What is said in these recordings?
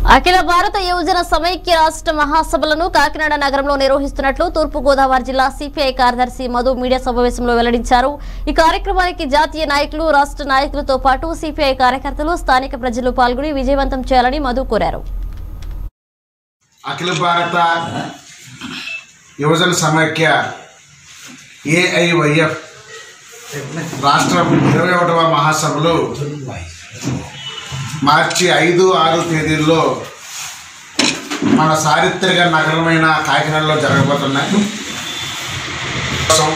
అఖిల భారత యువజన సమైక్య రాష్ట్ర మహాసభలను కాకినాడ నగరంలో నిర్వహిస్తున్నట్లు తూర్పు గోదావరి జిల్లా సిపిఐ కార్యదర్శి మధు మీడియా సమావేశంలో వెల్లడించారు ఈ కార్యక్రమానికి జాతీయ నాయకులు రాష్ట్ర నాయకులతో పాటు సిపిఐ కార్యకర్తలు స్థానిక ప్రజలు పాల్గొని విజయవంతం చేయాలని మధు కోరారు అఖిల భారత యువజన సమైక్య ఏఐవైఎఫ్ రాష్ట్ర ఇరవై ఒకటవ మహాసభలు మార్చి ఐదు ఆరు తేదీల్లో మన చారిత్రక నగరమైన కాకినాడలో జరగబోతున్నాయి కోసం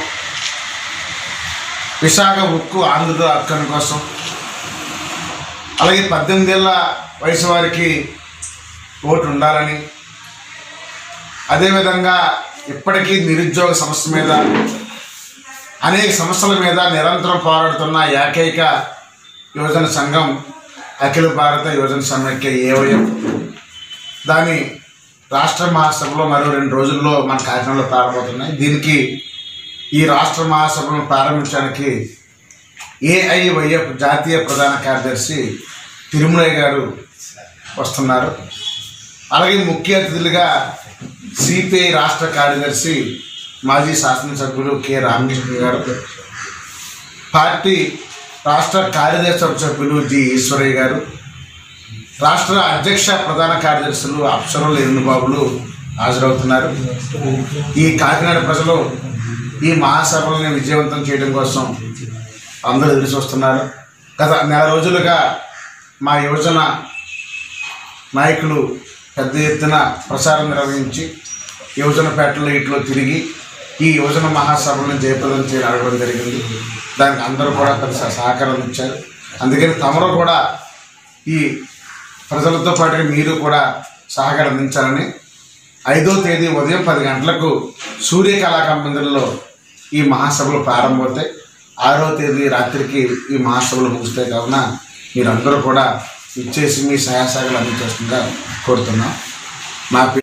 విశాఖ ఉక్కు ఆంధ్రుల హక్కన కోసం అలాగే పద్దెనిమిది ఏళ్ళ వయసు వారికి ఓటు ఉండాలని అదేవిధంగా ఇప్పటికీ నిరుద్యోగ సమస్య మీద అనేక సమస్యల మీద నిరంతరం పోరాడుతున్న ఏకైక యువజన సంఘం అఖిల భారత యువజన సమైక్య ఏవైఎఫ్ దాని రాష్ట్ర మహాసభలో మరో రెండు రోజుల్లో మన కాకినాడలో ప్రారంభమవుతున్నాయి దీనికి ఈ రాష్ట్ర మహాసభను ప్రారంభించడానికి ఏఐవైఎఫ్ జాతీయ ప్రధాన కార్యదర్శి తిరుమలయ్య గారు వస్తున్నారు అలాగే ముఖ్య అతిథులుగా సిపిఐ రాష్ట్ర కార్యదర్శి మాజీ శాసనసభ్యులు కె రామకృష్ణ గారు పార్టీ రాష్ట్ర కార్యదర్శి సభ్యులు జి ఈశ్వరయ్య గారు రాష్ట్ర అధ్యక్ష ప్రధాన కార్యదర్శులు అప్సరులు ఎన్నుబాబులు హాజరవుతున్నారు ఈ కాకినాడ ప్రజలు ఈ మహాసభలను విజయవంతం చేయడం కోసం అందరూ ఎదురు చూస్తున్నారు గత నెల రోజులుగా మా యువజన నాయకులు పెద్ద ఎత్తున ప్రచారం నిర్వహించి యువజన పేటలో ఇట్లో తిరిగి ఈ యువజన మహాసభలను జయప్రదం చేయడం అడగడం జరిగింది దానికి అందరూ కూడా పెద్ద సహ- సహకారం ఇచ్చారు అందుకని తమరు కూడా ఈ ప్రజలతో పాటుగా మీరు కూడా సహకారం అందించాలని ఐదో తేదీ ఉదయం పది గంటలకు సూర్య కళాకం మందిరంలో ఈ మహాసభలు ప్రారంభమవుతాయి ఆరో తేదీ రాత్రికి ఈ మహాసభలు ముగుస్తాయి కావున మీరందరూ కూడా ఇచ్చేసి మీ సహాయ సహకారాలు అందించాల్సిందిగా కోరుతున్నాం నా పేరు